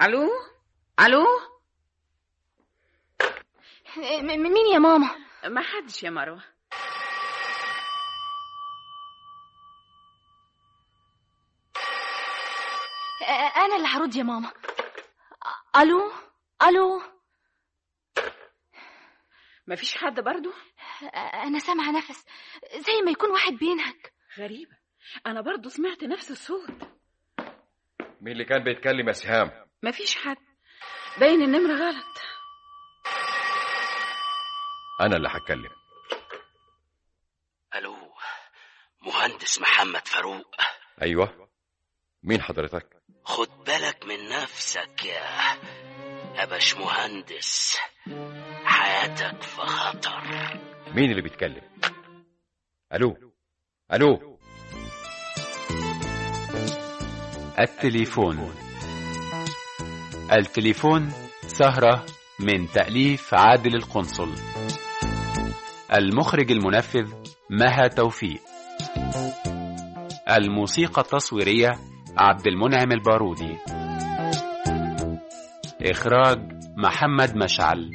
الو الو م- مين يا ماما ما حدش يا مروه آه، انا اللي هرد يا ماما آه، الو الو ما فيش حد برضو آه، انا سامعه نفس زي ما يكون واحد بينهك غريبه انا برضو سمعت نفس الصوت مين اللي كان بيتكلم يا سهام ما فيش حد باين النمره غلط انا اللي هتكلم الو مهندس محمد فاروق ايوه مين حضرتك خد بالك من نفسك يا أباش مهندس حياتك في خطر مين اللي بيتكلم الو الو التليفون التليفون سهرة من تأليف عادل القنصل المخرج المنفذ مها توفيق الموسيقى التصويرية عبد المنعم البارودي إخراج محمد مشعل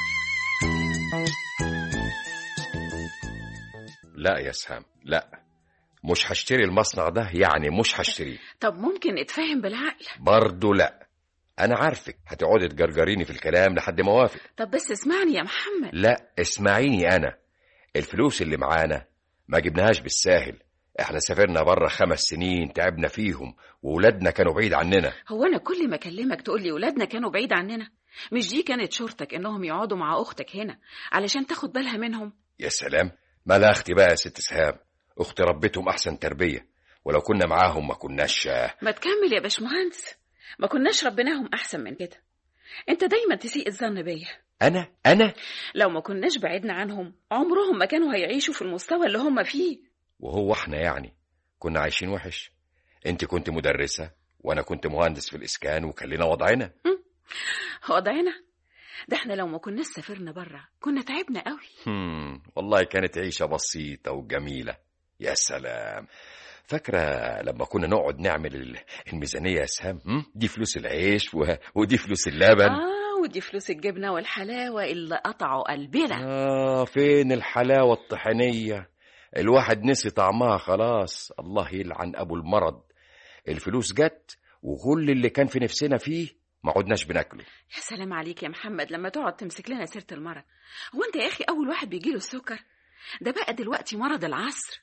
لا يا سهام لا مش هشتري المصنع ده يعني مش هشتريه طب ممكن نتفاهم بالعقل برضه لا انا عارفك هتقعدي تجرجريني في الكلام لحد ما اوافق طب بس اسمعني يا محمد لا اسمعيني انا الفلوس اللي معانا ما جبناهاش بالساهل احنا سافرنا بره خمس سنين تعبنا فيهم وولادنا كانوا بعيد عننا هو انا كل ما اكلمك تقول لي ولادنا كانوا بعيد عننا مش دي كانت شورتك انهم يقعدوا مع اختك هنا علشان تاخد بالها منهم يا سلام ما لا اختي بقى يا ست سهام اختي ربتهم احسن تربيه ولو كنا معاهم ما كناش ما تكمل يا باشمهندس ما كناش ربناهم احسن من كده انت دايما تسيء الظن بيا انا انا لو ما كناش بعدنا عنهم عمرهم ما كانوا هيعيشوا في المستوى اللي هم فيه وهو احنا يعني كنا عايشين وحش انت كنت مدرسه وانا كنت مهندس في الاسكان وكان لنا وضعنا وضعنا ده احنا لو ما كناش سافرنا بره كنا تعبنا قوي هم، والله كانت عيشه بسيطه وجميله يا سلام فاكرة لما كنا نقعد نعمل ال- الميزانية يا سهام هم؟ دي فلوس العيش و... ودي فلوس اللبن اه ودي فلوس الجبنه والحلاوه اللي قطعوا قلبنا آه فين الحلاوة الطحينية الواحد نسي طعمها خلاص الله يلعن أبو المرض الفلوس جت وكل اللي كان في نفسنا فيه ما عدناش بناكله يا سلام عليك يا محمد لما تقعد تمسك لنا سيره المرض هو انت يا اخي اول واحد بيجيله السكر ده بقى دلوقتي مرض العصر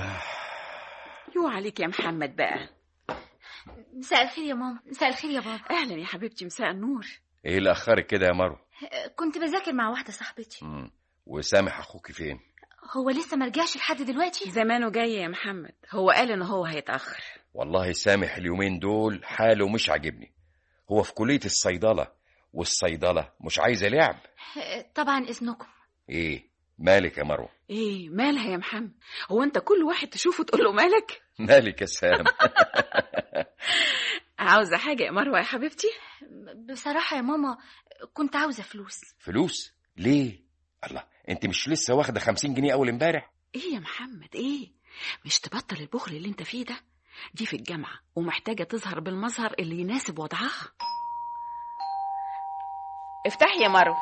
يو عليك يا محمد بقى مساء الخير يا ماما مساء الخير يا بابا اهلا يا حبيبتي مساء النور ايه اللي اخرك كده يا مروه آه، كنت بذاكر مع واحده صاحبتي مم. وسامح اخوك فين هو لسه ما رجعش لحد دلوقتي زمانه جاي يا محمد هو قال ان هو هيتاخر والله سامح اليومين دول حاله مش عاجبني هو في كلية الصيدلة والصيدلة مش عايزة لعب آه، طبعا اذنكم ايه مالك يا مروه ايه مالها يا محمد هو انت كل واحد تشوفه تقول له مالك مالك يا سام عاوزه حاجه يا مروه يا حبيبتي بصراحه يا ماما كنت عاوزه فلوس فلوس ليه الله انت مش لسه واخده خمسين جنيه اول امبارح ايه يا محمد ايه مش تبطل البخل اللي انت فيه ده دي في الجامعه ومحتاجه تظهر بالمظهر اللي يناسب وضعها افتحي يا مروه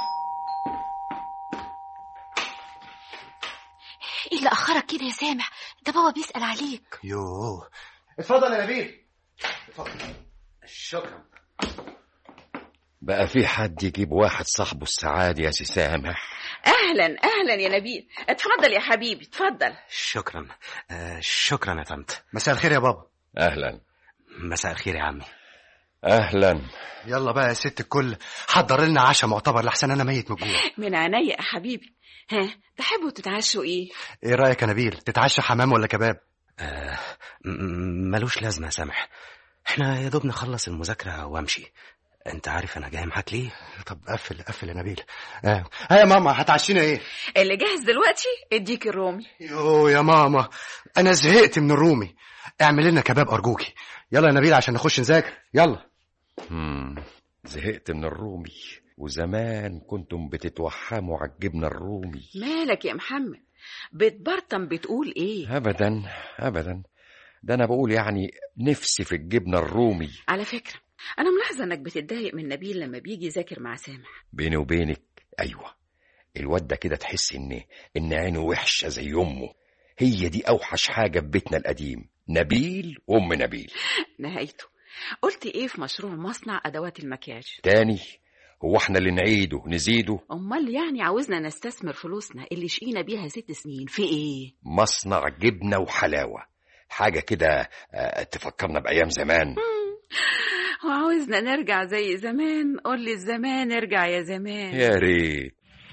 ايه اللي اخرك كده يا سامح ده بابا بيسال عليك يوه اتفضل يا نبيل اتفضل شكرا بقى في حد يجيب واحد صاحبه السعادة يا سي سامح اهلا اهلا يا نبيل اتفضل يا حبيبي اتفضل شكرا آه شكرا يا طنط مساء الخير يا بابا اهلا مساء الخير يا عمي اهلا يلا بقى يا ست الكل حضر لنا عشاء معتبر لحسن انا ميت من الجوع من عينيا يا حبيبي ها تحبوا تتعشوا ايه ايه رايك يا نبيل تتعشى حمام ولا كباب آه م- م- ملوش لازمة يا سامح احنا يا دوب نخلص المذاكرة وامشي انت عارف انا جاي معاك ليه طب قفل قفل يا نبيل اه ها يا ماما هتعشينا ايه اللي جاهز دلوقتي اديك الرومي يو يا ماما انا زهقت من الرومي اعمل لنا كباب ارجوكي يلا يا نبيل عشان نخش نذاكر يلا مم. زهقت من الرومي وزمان كنتم بتتوحموا على الجبنة الرومي مالك يا محمد بتبرطم بتقول ايه ابدا ابدا ده انا بقول يعني نفسي في الجبنة الرومي على فكرة انا ملاحظه انك بتتضايق من نبيل لما بيجي يذاكر مع سامح بيني وبينك ايوه الواد ده كده تحس ان ان عينه وحشه زي امه هي دي اوحش حاجه في بيتنا القديم نبيل وام نبيل نهايته قلت ايه في مشروع مصنع ادوات المكياج تاني هو احنا اللي نعيده نزيده امال يعني عاوزنا نستثمر فلوسنا اللي شقينا بيها ست سنين في ايه مصنع جبنه وحلاوه حاجه كده آه، تفكرنا بايام زمان وعاوزنا نرجع زي زمان قول لي الزمان ارجع يا زمان يا ريت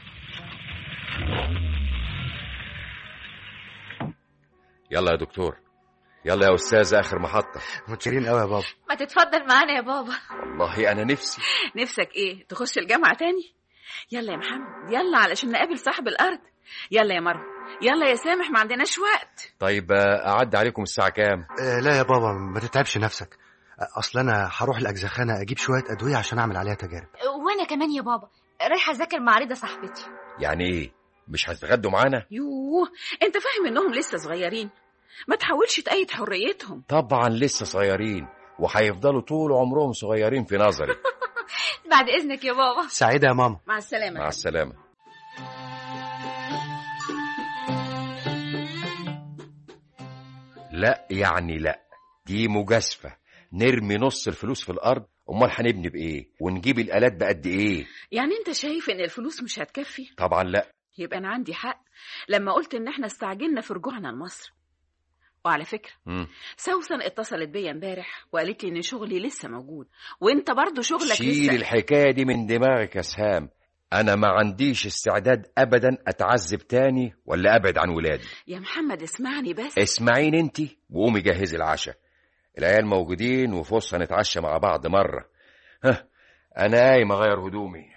يلا يا دكتور يلا يا استاذ اخر محطه متشكرين قوي يا بابا ما تتفضل معانا يا بابا والله انا نفسي نفسك ايه تخش الجامعة تاني يلا يا محمد يلا علشان نقابل صاحب الارض يلا يا مروه يلا يا سامح ما عندناش وقت طيب آه، اعد عليكم الساعه كام آه لا يا بابا ما تتعبش نفسك آه، اصل انا هروح الاجزخانه اجيب شويه ادويه عشان اعمل عليها تجارب وانا كمان يا بابا رايحه اذاكر مع رضا صاحبتي يعني ايه مش هتتغدوا معانا يوه انت فاهم انهم لسه صغيرين ما تحاولش تأيد حريتهم طبعا لسه صغيرين وهيفضلوا طول عمرهم صغيرين في نظري بعد اذنك يا بابا سعيده يا ماما مع السلامة مع السلامه لا يعني لا دي مجازفه نرمي نص الفلوس في الارض امال هنبني بايه ونجيب الالات بقد ايه يعني انت شايف ان الفلوس مش هتكفي طبعا لا يبقى انا عندي حق لما قلت ان احنا استعجلنا في رجوعنا لمصر وعلى فكرة مم. سوسن اتصلت بيا امبارح وقالت لي ان شغلي لسه موجود وانت برضو شغلك شيل لسه الحكايه دي من دماغك يا سهام انا ما عنديش استعداد ابدا اتعذب تاني ولا ابعد عن ولادي يا محمد اسمعني بس اسمعيني انت وقومي جهزي العشاء العيال موجودين وفرصة نتعشى مع بعض مرة ها أنا قايم أغير هدومي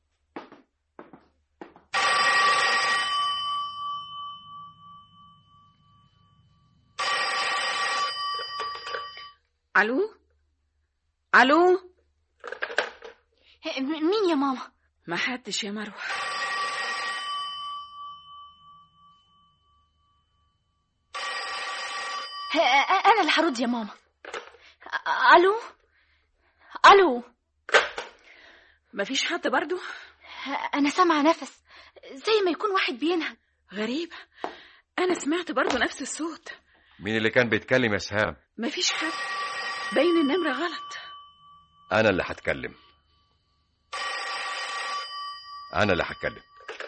الو الو م- مين يا ماما ما حدش يا مروه ه- انا اللي هرد يا ماما الو الو مفيش حد برضو انا سامعه نفس زي ما يكون واحد بينهج غريبة أنا سمعت برضو نفس الصوت مين اللي كان بيتكلم يا سهام مفيش حد باين النمرة غلط أنا اللي هتكلم أنا اللي هتكلم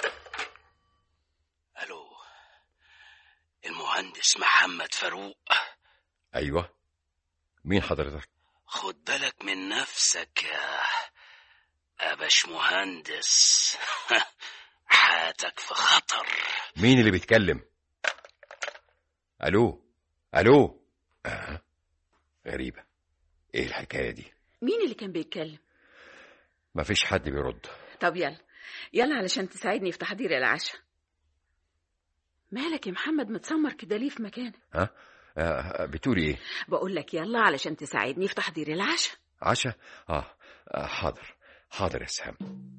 الو المهندس محمد فاروق أيوة مين حضرتك خد بالك من نفسك يا أباش مهندس حياتك في خطر مين اللي بيتكلم ألو ألو آه. غريبة إيه الحكاية دي مين اللي كان بيتكلم مفيش حد بيرد طب يلا يلا علشان تساعدني في تحضير العشاء مالك يا محمد متسمر كده ليه في مكانك ها آه. بتقولي إيه بقول لك يلا علشان تساعدني في تحضير العشاء عشاء آه. آه حاضر حاضر يا سهام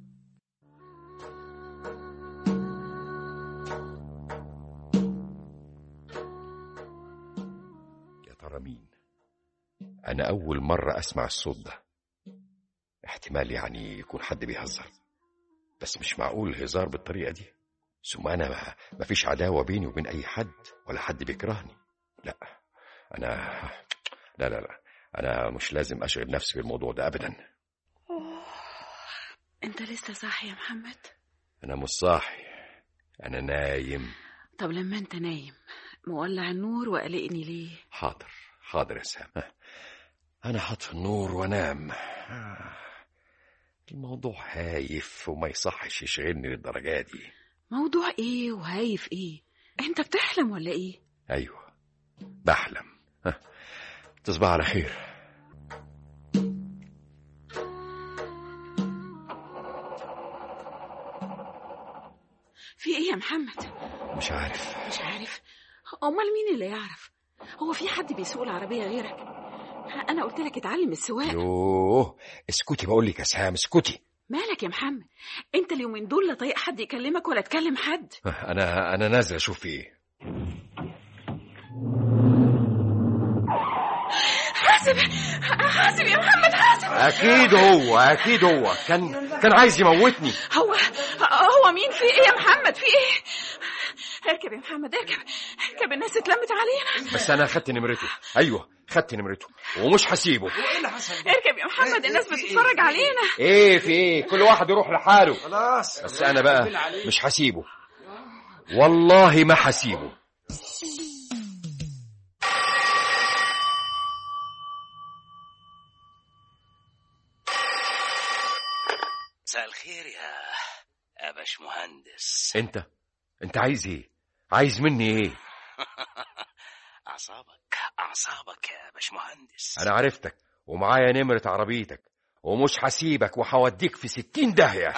يا ترى مين أنا أول مرة أسمع الصوت ده احتمال يعني يكون حد بيهزر بس مش معقول الهزار بالطريقة دي ثم أنا ما مفيش عداوة بيني وبين أي حد ولا حد بيكرهني لا أنا لا لا لا أنا مش لازم أشغل نفسي بالموضوع ده أبدا انت لسه صاحي يا محمد أنا مش صاحي أنا نايم طب لما انت نايم مولع النور وقلقني ليه حاضر حاضر يا سام أنا حاطف النور وأنام آه. الموضوع هايف وما يصحش يشغلني للدرجة دي موضوع ايه وهايف ايه انت بتحلم ولا ايه أيوة بحلم ها. تصبح على خير في ايه يا محمد مش عارف مش عارف امال مين اللي يعرف هو في حد بيسوق العربيه غيرك انا قلت لك اتعلم السواقه يوه اسكتي بقول لك يا سهام اسكتي مالك يا محمد انت اليومين دول لا طايق حد يكلمك ولا تكلم حد أنا أنا نازل أشوف في إيه حسن حاسب حاسب يا محمد حاسب اكيد هو اكيد هو كان كان عايز يموتني هو هو مين في ايه يا محمد في ايه اركب يا محمد اركب اركب الناس اتلمت علينا بس انا خدت نمرته ايوه خدت نمرته ومش هسيبه اركب يا محمد الناس بتتفرج علينا ايه في ايه كل واحد يروح لحاله خلاص بس انا بقى مش هسيبه والله ما هسيبه مساء الخير يا يا باشمهندس انت انت عايز ايه عايز مني ايه اعصابك اعصابك يا باشمهندس انا عرفتك ومعايا نمرة عربيتك ومش هسيبك وهوديك في ستين داهية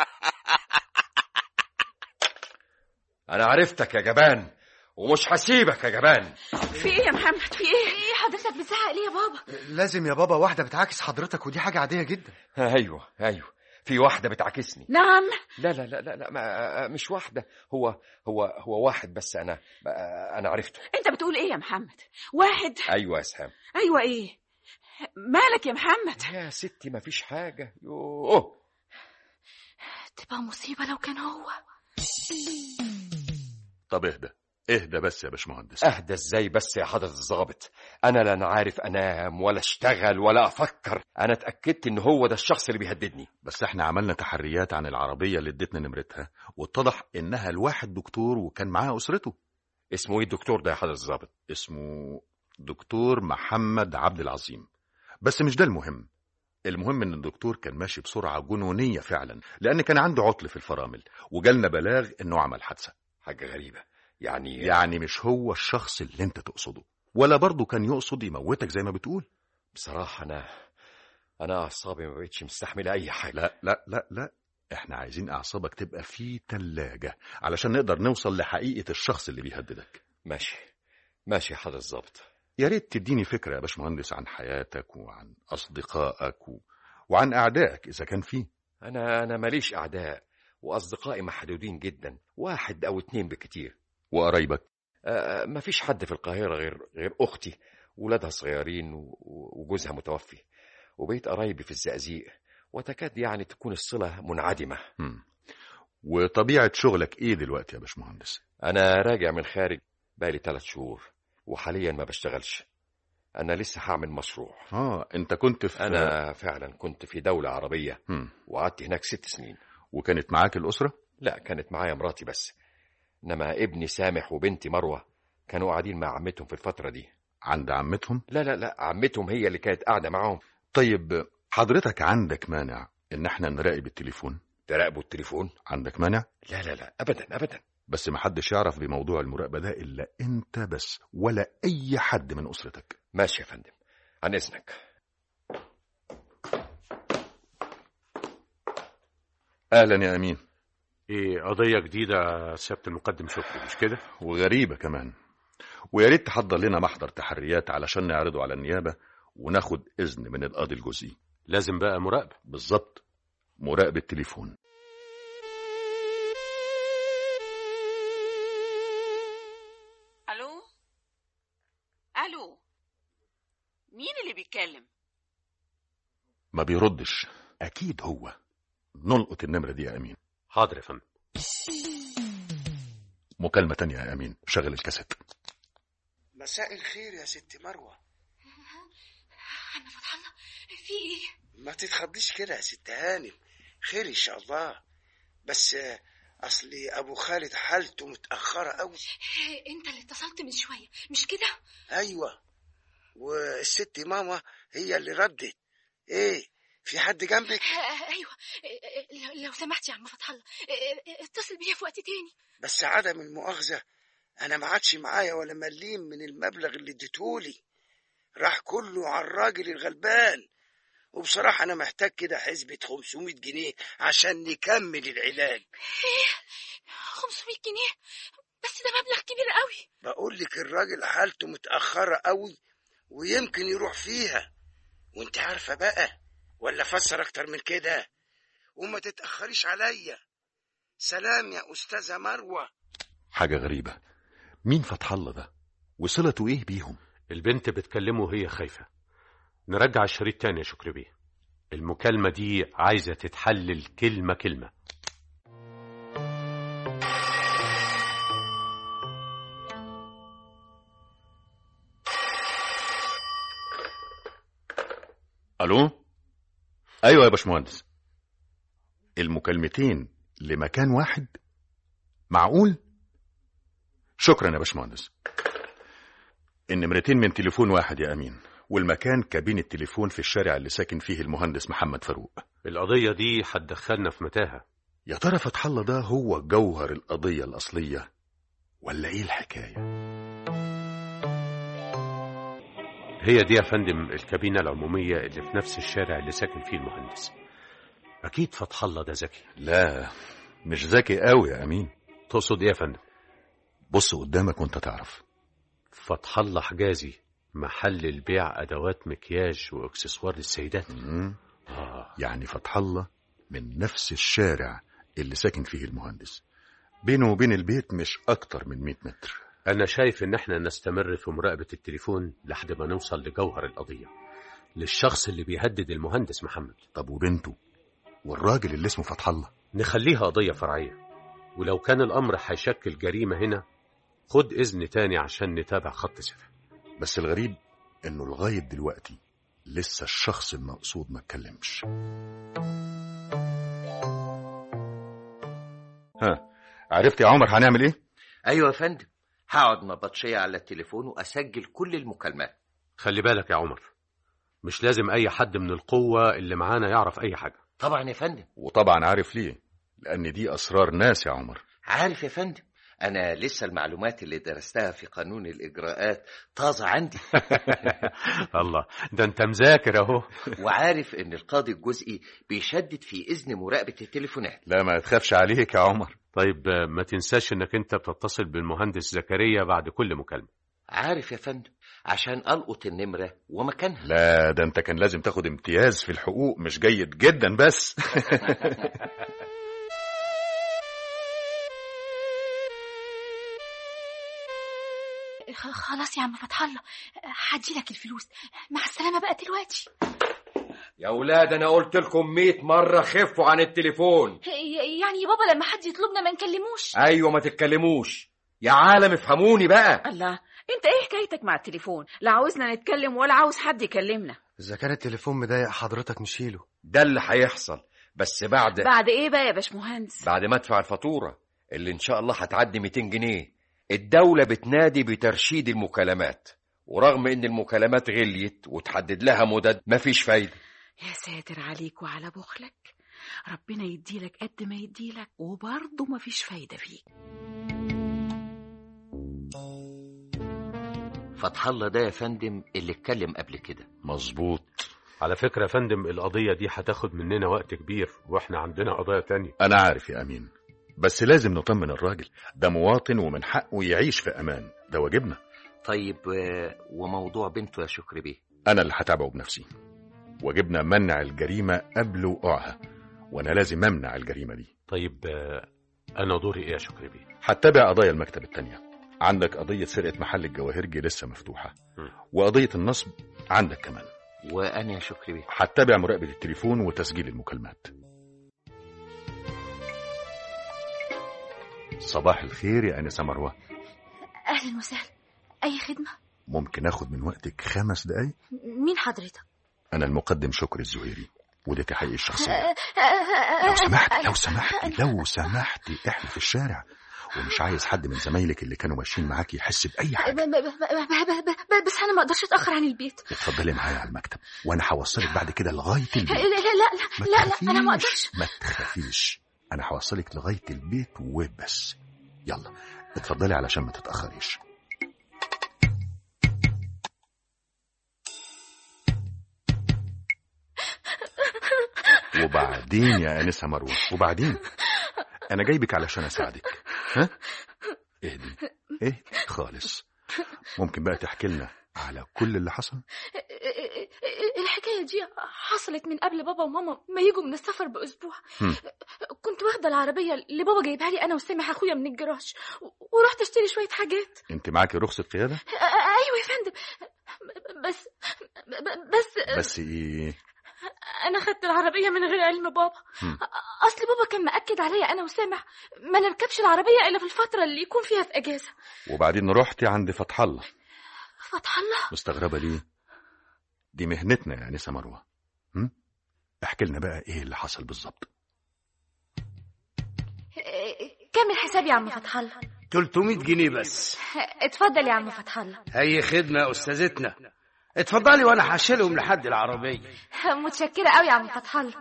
انا عرفتك يا جبان ومش هسيبك يا جبان في ايه يا محمد في ايه ايه حضرتك بتزعق ليه يا بابا لازم يا بابا واحدة بتعاكس حضرتك ودي حاجة عادية جدا ايوه ايوه في واحدة بتعاكسني نعم لا لا لا لا, لا ما مش واحدة هو هو هو واحد بس انا انا عرفته انت بتقول ايه يا محمد واحد ايوه يا سهام ايوه ايه مالك يا محمد يا ستي ما فيش حاجة يوه تبقى مصيبة لو كان هو طب اهدى اهدى بس يا باشمهندس اهدى ازاي بس يا حضرة الضابط انا لا أنا عارف انام ولا اشتغل ولا افكر انا اتاكدت ان هو ده الشخص اللي بيهددني بس احنا عملنا تحريات عن العربية اللي اديتنا نمرتها واتضح انها لواحد دكتور وكان معاه اسرته اسمه ايه الدكتور ده يا حضرة الضابط اسمه دكتور محمد عبد العظيم بس مش ده المهم المهم ان الدكتور كان ماشي بسرعة جنونية فعلا لان كان عنده عطل في الفرامل وجالنا بلاغ انه عمل حادثة حاجة غريبة يعني يعني مش هو الشخص اللي انت تقصده ولا برضه كان يقصد يموتك زي ما بتقول بصراحة انا انا اعصابي ما بقتش مستحملة اي حاجة لا لا لا لا احنا عايزين اعصابك تبقى في تلاجة علشان نقدر نوصل لحقيقة الشخص اللي بيهددك ماشي ماشي يا حضرة الضابط يا ريت تديني فكرة يا باشمهندس عن حياتك وعن أصدقائك و... وعن أعدائك إذا كان فيه انا انا ماليش اعداء واصدقائي محدودين جدا واحد او اتنين بكتير وقرايبك آه، ما فيش حد في القاهرة غير غير أختي ولادها صغيرين و- وجوزها متوفي وبيت قرايبي في الزقازيق وتكاد يعني تكون الصلة منعدمة مم. وطبيعة شغلك إيه دلوقتي يا باشمهندس أنا راجع من الخارج بقالي ثلاث شهور وحاليا ما بشتغلش أنا لسه هعمل مشروع آه أنت كنت في أنا فعلا كنت في دولة عربية مم. وقعدت هناك ست سنين وكانت معاك الأسرة لا كانت معايا مراتي بس إنما ابني سامح وبنتي مروة كانوا قاعدين مع عمتهم في الفترة دي عند عمتهم لا لا لا عمتهم هي اللي كانت قاعدة معاهم طيب حضرتك عندك مانع إن احنا نراقب التليفون تراقبوا التليفون عندك مانع لا لا لا ابدا ابدا بس محدش يعرف بموضوع المراقبة ده إلا أنت بس ولا أي حد من أسرتك ماشي يا فندم عن اذنك أهلا يا أمين ايه قضية جديدة يا سيادة المقدم شكري مش كده؟ وغريبة كمان ويا ريت تحضر لنا محضر تحريات علشان نعرضه على النيابة وناخد إذن من القاضي الجزئي لازم بقى مراقبة بالظبط مراقبة تليفون الو الو مين اللي بيتكلم ما بيردش أكيد هو نلقط النمرة دي يا أمين حاضر يا فندم مكالمة تانية يا أمين شغل الكاسيت مساء الخير يا ست مروة انا فتح الله في ايه ما تتخضيش كده يا ست هانم خير ان شاء الله بس آه، اصلي ابو خالد حالته متأخرة قوي انت اللي اتصلت من شوية مش كده ايوه والست ماما هي اللي ردت ايه في حد جنبك آه، ايوه آه، لو- لو سمحت يا عم فتح الله آه، آه، اتصل بيا في وقت تاني بس عدم المؤاخذة انا ما عادش معايا ولا مليم من المبلغ اللي اديتهولي راح كله على الراجل الغلبان وبصراحة أنا محتاج كده حسبة 500 جنيه عشان نكمل العلاج ايه 500 جنيه بس ده مبلغ كبير قوي بقول لك الراجل حالته متأخرة قوي ويمكن يروح فيها وانت عارفة بقى ولا فسر أكتر من كده وما تتأخريش عليا سلام يا أستاذة مروة حاجة غريبة مين فتح الله ده وصلته إيه بيهم البنت بتكلمه وهي خايفة نرجع الشريط تاني يا شكري بيه المكالمة دي عايزة تتحلل كلمة كلمة الو ايوه يا باشمهندس المكالمتين لمكان واحد معقول شكرا يا باشمهندس النمرتين من تليفون واحد يا امين والمكان كابين التليفون في الشارع اللي ساكن فيه المهندس محمد فاروق القضية دي هتدخلنا في متاهة يا ترى فتح الله ده هو جوهر القضية الأصلية ولا إيه الحكاية؟ هي دي يا فندم الكابينة العمومية اللي في نفس الشارع اللي ساكن فيه المهندس أكيد فتح الله ده ذكي لا مش ذكي قوي يا أمين تقصد إيه يا فندم؟ بص قدامك وأنت تعرف فتح الله حجازي محل البيع أدوات مكياج وإكسسوار للسيدات مم. آه. يعني فتح الله من نفس الشارع اللي ساكن فيه المهندس بينه وبين البيت مش أكتر من 100 متر أنا شايف إن إحنا نستمر في مراقبة التليفون لحد ما نوصل لجوهر القضية للشخص اللي بيهدد المهندس محمد طب وبنته والراجل اللي اسمه فتح الله نخليها قضية فرعية ولو كان الأمر هيشكل جريمة هنا خد إذن تاني عشان نتابع خط سيرها بس الغريب إنه لغاية دلوقتي لسه الشخص المقصود ما اتكلمش ها عرفت يا عمر هنعمل ايه؟ ايوه يا فندم هقعد نبطشية على التليفون واسجل كل المكالمات خلي بالك يا عمر مش لازم أي حد من القوة اللي معانا يعرف أي حاجة طبعا يا فندم وطبعا عارف ليه لأن دي أسرار ناس يا عمر عارف يا فندم انا لسه المعلومات اللي درستها في قانون الاجراءات طازه عندي الله ده أنت مذاكر أهو وعارف ان القاضي الجزئي بيشدد في اذن مراقبه التليفونات لا ما تخافش عليك يا عمر طيب آه، ما تنساش إنك أنت بتتصل بالمهندس زكريا بعد كل مكالمة عارف يا فندم عشان القط النمره ومكانها لا ده انت كان لازم تاخد امتياز في الحقوق مش جيد جدا بس خ- خلاص يا عم فتح الله هدي لك الفلوس مع السلامة بقى دلوقتي يا ولاد انا قلت لكم 100 مره خفوا عن التليفون ي- يعني يا بابا لما حد يطلبنا ما نكلموش ايوه ما تتكلموش يا عالم افهموني بقى الله انت ايه حكايتك مع التليفون لا عاوزنا نتكلم ولا عاوز حد يكلمنا إذا كان التليفون مضايق حضرتك نشيله ده اللي هيحصل بس بعد بعد ايه بقى يا باشمهندس بعد ما ادفع الفاتوره اللي ان شاء الله هتعدي 200 جنيه الدوله بتنادي بترشيد المكالمات ورغم ان المكالمات غليت وتحدد لها مدد مفيش فايده يا ساتر عليك وعلى بخلك ربنا يديلك قد ما يديلك وبرضه مفيش فايدة فيك فتح الله ده يا فندم اللي اتكلم قبل كده مظبوط على فكرة يا فندم القضية دي هتاخد مننا وقت كبير وإحنا عندنا قضايا تانية انا عارف يا امين بس لازم نطمن الراجل ده مواطن ومن حقه يعيش في امان ده واجبنا طيب آه، وموضوع بنته يا شكري بيه انا اللي هتابعه بنفسي واجبنا منع الجريمه قبل وقوعها وانا لازم امنع الجريمه دي طيب آه، أنا دوري إيه يا شكري بيه هتتابع قضايا المكتب التانية عندك قضية سرقة محل الجواهرجي لسه مفتوحة م. وقضية النصب عندك كمان وانا يا شكري بيه هتتابع مراقبة التليفون وتسجيل المكالمات صباح الخير يا أنسة مروة أهلا وسهلا أي خدمة ممكن أخد من وقتك خمس دقايق مين حضرتك أنا المقدم شكري الزهيري ودي تحقيق الشخصية آه، آه، آه، لو سمحت أيوة. لو سمحت لو سمحت احنا في الشارع ومش عايز حد من زمايلك اللي كانوا ماشيين معاكي يحس بأي ب- حاجة ب- ب- ب- ب- بس أنا ما أقدرش أتأخر عن البيت اتفضلي معايا على المكتب وأنا هوصلك بعد كده لغاية لا البيت لا لا ما لا لا أنا ما تخافيش، أقدرش ما تخافيش انا هوصلك لغايه البيت وبس يلا اتفضلي علشان ما تتاخريش وبعدين يا انسه مروه وبعدين انا جايبك علشان اساعدك ها اهدي اهدي خالص ممكن بقى تحكي لنا على كل اللي حصل الحكاية دي حصلت من قبل بابا وماما ما يجوا من السفر بأسبوع هم. كنت واخدة العربية اللي بابا جايبها لي أنا وسامح أخويا من الجراج و- ورحت أشتري شوية حاجات انت معاكي رخصه قياده أ- أيوة يا فندم بس ب- بس بس ايه انا خدت العربيه من غير علم بابا هم. اصل بابا كان مأكد عليا انا وسامح ما نركبش العربيه الا في الفتره اللي يكون فيها في اجازه وبعدين رحتي عند فتح الله فتح الله مستغربة ليه دي مهنتنا يا انسه مروه هم؟ احكي لنا بقى ايه اللي حصل بالظبط كام الحساب يا عم فتح الله 300 جنيه بس اتفضل يا عم فتح الله هي خدمة يا أستاذتنا اتفضلي وأنا هشيلهم لحد العربية متشكره قوي يا عم فتح الله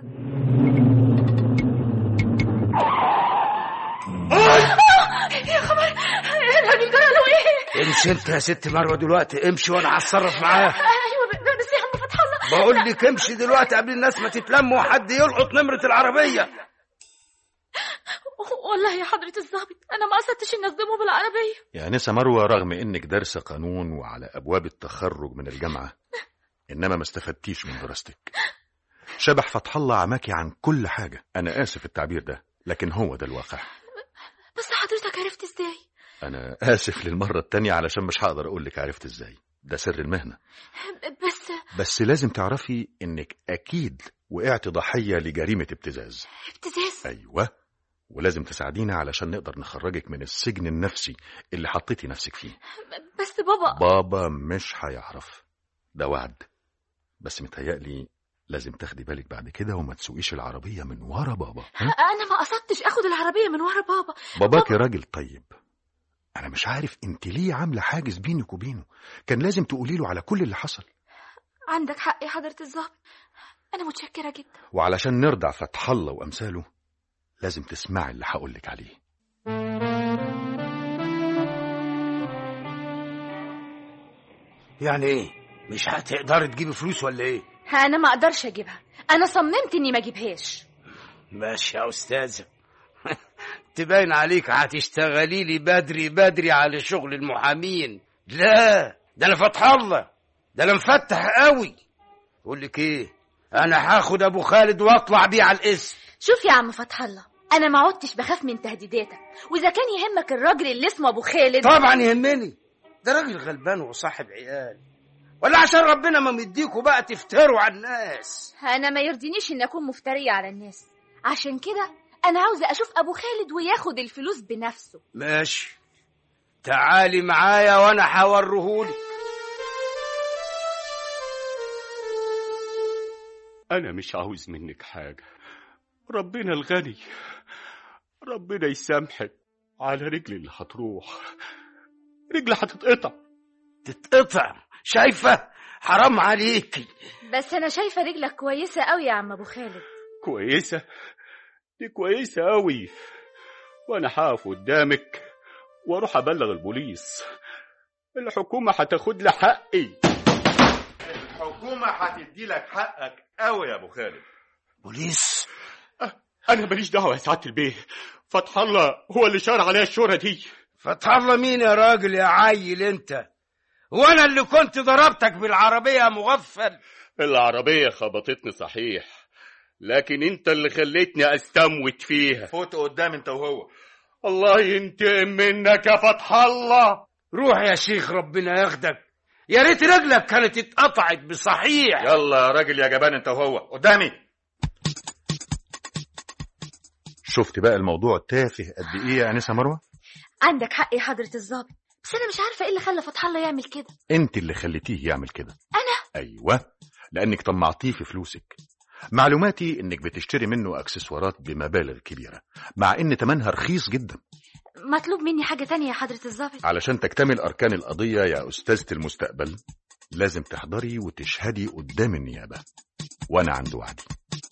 يا خبر الراجل ده له ايه امشي انت يا ست مروة دلوقتي امشي وأنا هتصرف معاه ايوه ب- بس يا عم فتح الله بقول لك امشي دلوقتي قبل الناس ما تتلم وحد يلقط نمرة العربية والله يا حضرة الضابط أنا ما قصدتش إن أصدمه بالعربية يا انسه مروه رغم انك دارسه قانون وعلى ابواب التخرج من الجامعه انما ما استفدتيش من دراستك شبح فتح الله عماكي عن كل حاجه انا اسف التعبير ده لكن هو ده الواقع بس حضرتك عرفت إزاي انا اسف للمره التانية علشان مش هقدر اقول لك عرفت ازاي ده سر المهنه بس بس لازم تعرفي انك اكيد وقعت ضحيه لجريمه ابتزاز ابتزاز ايوه ولازم تساعدينا علشان نقدر نخرجك من السجن النفسي اللي حطيتي نفسك فيه بس بابا بابا مش هيعرف ده وعد بس متهيألي لازم تاخدي بالك بعد كده وما تسوقيش العربية من ورا بابا ها؟ أنا ما قصدتش أخد العربية من ورا بابا باباك راجل طيب أنا مش عارف أنت ليه عاملة حاجز بينك وبينه كان لازم تقولي له على كل اللي حصل عندك حق يا حضرة الضابط أنا متشكرة جدا وعلشان نرضع فتح الله وأمثاله لازم تسمعي اللي هقولك عليه يعني إيه مش هتقدري تجيبي فلوس ولا إيه أنا ما أقدرش أجيبها أنا صممت إني ما أجيبهاش ماشي يا أستاذة تبين عليك هتشتغلي لي بدري بدري على شغل المحامين لا ده انا فتح الله ده انا مفتح قوي اقول لك ايه انا هاخد ابو خالد واطلع بيه على الاسم شوف يا عم فتح الله أنا ما عدتش بخاف من تهديداتك وإذا كان يهمك الراجل اللي اسمه أبو خالد طبعا يهمني ده راجل غلبان وصاحب عيال ولا عشان ربنا ما مديكوا بقى تفتروا على الناس أنا ما يرضينيش إن أكون مفترية على الناس عشان كده أنا عاوزة أشوف أبو خالد وياخد الفلوس بنفسه ماشي تعالي معايا وانا هوريهولك أنا مش عاوز منك حاجة ربنا الغني ربنا يسامحك على رجلي اللي هتروح رجلي هتتقطع تتقطع شايفة حرام عليكي بس أنا شايفة رجلك كويسة أوي يا عم أبو خالد كويسة دي كويسة أوي وأنا هقف قدامك وأروح أبلغ البوليس الحكومة هتاخد لي حقي الحكومة هتدي لك حقك قوي يا ابو خالد بوليس أنا ماليش دعوة يا سعادة البيه فتح الله هو اللي شار عليا الشهرة دي فتح الله مين يا راجل يا عيل انت وانا اللي كنت ضربتك بالعربية يا مغفل العربية خبطتني صحيح لكن انت اللي خليتني استموت فيها فوت قدام انت وهو الله ينتقم منك يا فتح الله روح يا شيخ ربنا ياخدك يا ريت رجلك كانت اتقطعت بصحيح يلا يا راجل يا جبان انت وهو قدامي شفت بقى الموضوع تافه قد ايه يا انسه مروه عندك حق يا حضرة الظابط بس أنا مش عارفة إيه اللي خلى فتح الله يعمل كده انت اللي خليتيه يعمل كده أنا ايوه لانك طمعتيه في فلوسك معلوماتي انك بتشتري منه اكسسوارات بمبالغ كبيره مع ان تمنها رخيص جدا مطلوب مني حاجة تانية يا حضرة الظابط علشان تكتمل اركان القضيه يا استاذه المستقبل لازم تحضري وتشهدي قدام النيابه وانا عند وعدي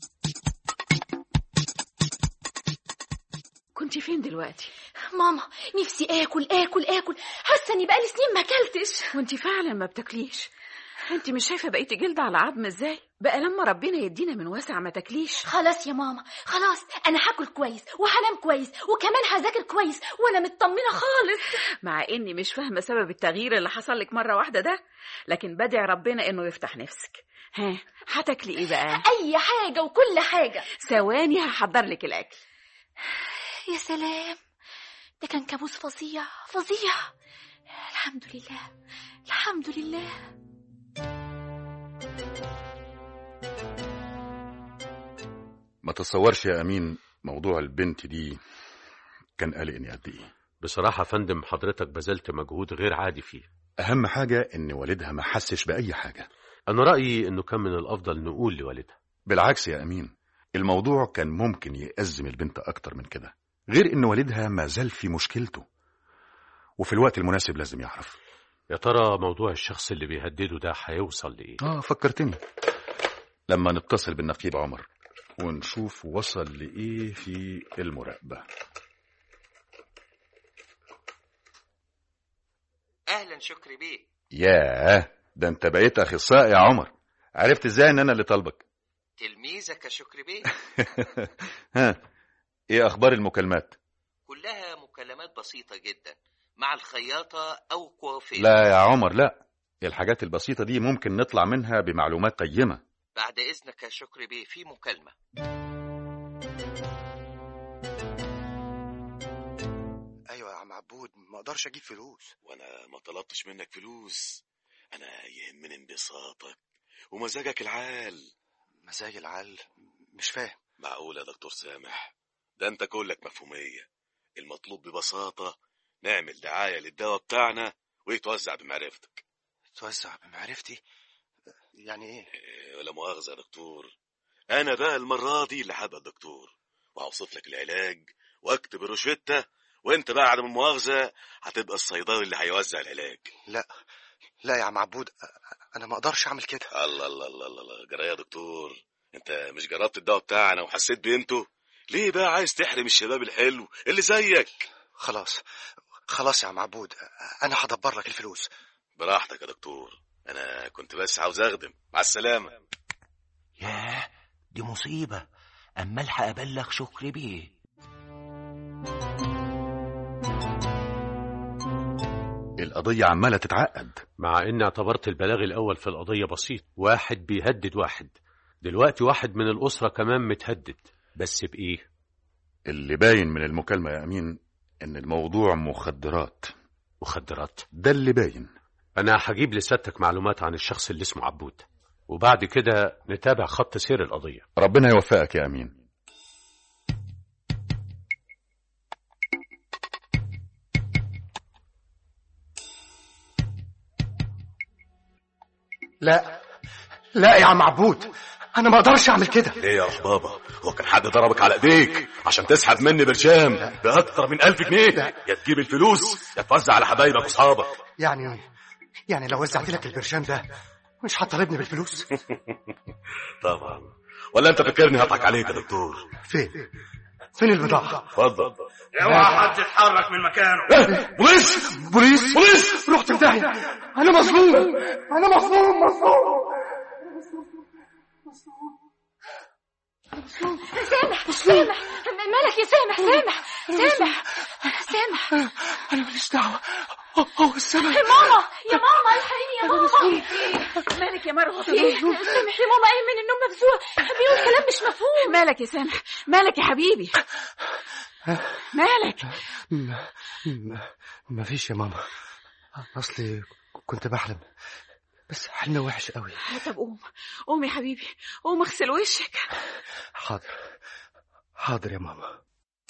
كنت فين دلوقتي ماما نفسي آكل آكل آكل حاسة إني بقالي سنين ما أكلتش وانت فعلا ما بتاكليش انت مش شايفه بقيتي جلد على عظم ازاي بقى لما ربنا يدينا من واسع ما تاكليش خلاص يا ماما خلاص أنا هاكل كويس وهنام كويس وكمان هذاكر كويس وأنا مطمنة خالص مع اني مش فاهمه سبب التغيير اللي حصل لك مره واحده ده لكن بدعي ربنا انه يفتح نفسك ها هتاكلي ايه بقى أي حاجة وكل حاجة ثواني هحضر لك الاكل يا سلام ده كان كابوس فظيع فظيع الحمد لله الحمد لله ما تصورش يا أمين موضوع البنت دي كان قلقني قد إيه بصراحة يا فندم حضرتك بذلت مجهود غير عادي فيه أهم حاجة إن والدها ما حسش بأي حاجة أنا رأيي إنه كان من الأفضل نقول لوالدها بالعكس يا أمين الموضوع كان ممكن يأزم البنت أكتر من كده غير إن والدها ما زال في مشكلته وفي الوقت المناسب لازم يعرف يا ترى موضوع الشخص اللي بيهدده ده هيوصل لإيه؟ آه فكرتني لما نتصل بالنقيب عمر ونشوف وصل لإيه في المراقبة اهلا شكري بيه ياه ده انت بقيت اخصائي يا عمر عرفت ازاي ان انا اللي طالبك تلميذك يا شكري بيه ها ايه اخبار المكالمات كلها مكالمات بسيطة جدا مع الخياطة أو كوافير لا يا عمر لا الحاجات البسيطة دي ممكن نطلع منها بمعلومات قيمة بعد إذنك يا شكري بيه في مكالمة ايوه يا عم عبود ما اقدرش اجيب فلوس وانا ما طلبتش منك فلوس انا يهمني انبساطك ومزاجك العال مزاج العل مش فاهم معقول يا دكتور سامح ده انت كلك مفهومية المطلوب ببساطة نعمل دعاية للدواء بتاعنا ويتوزع بمعرفتك توزع بمعرفتي يعني ايه إيه، ولا مؤاخذة يا دكتور انا بقى المرة دي اللي هبقى الدكتور وهوصف لك العلاج واكتب الروشتة وانت بقى عدم المؤاخذة هتبقى الصيدلي اللي هيوزع العلاج لا لا يا عم عبود انا ما اقدرش اعمل كده الله الله الله الله, الله. جرى يا دكتور انت مش جربت الدواء بتاعنا وحسيت بقيمته ليه بقى عايز تحرم الشباب الحلو اللي زيك خلاص خلاص يا عم عبود انا هدبر لك الفلوس براحتك يا دكتور انا كنت بس عاوز اخدم مع السلامة ياه دي مصيبة أما الحق أبلغ شكري بيه القضية عمالة تتعقد مع إني اعتبرت البلاغ الأول في القضية بسيط واحد بيهدد واحد دلوقتي واحد من الأسرة كمان متهدد بس بإيه؟ اللي باين من المكالمة يا أمين إن الموضوع مخدرات مخدرات ده اللي باين أنا هجيب لسيادتك معلومات عن الشخص اللي اسمه عبود وبعد كده نتابع خط سير القضية ربنا يوفقك يا أمين لا لا يا عم عبود انا ما اقدرش اعمل كده ليه يا روح بابا هو كان حد ضربك على ايديك عشان تسحب مني برشام باكتر من ألف جنيه يا تجيب الفلوس يا توزع على حبايبك واصحابك يعني يعني لو وزعت لك البرشام ده مش هتطالبني بالفلوس طبعا ولا انت فاكرني هضحك عليك يا دكتور فين فين البضاعه اتفضل اوعى حد يتحرك من مكانه بوليس بوليس بوليس رحت في داهيه انا مظلوم انا مظلوم مظلوم سامح سامح مالك يا سامح سامح سامح سامح انا ماليش دعوه هو السبب يا ماما يا ماما الحقيني يا ماما مالك يا مروه في ايه سامح يا ماما قايم من النوم مفزوع بيقول كلام مش مفهوم مالك يا سامح مالك يا حبيبي مالك ما, ما, ما فيش يا ماما اصلي كنت بحلم بس حلم وحش قوي طب قوم قوم يا حبيبي قوم اغسل وشك حاضر حاضر يا ماما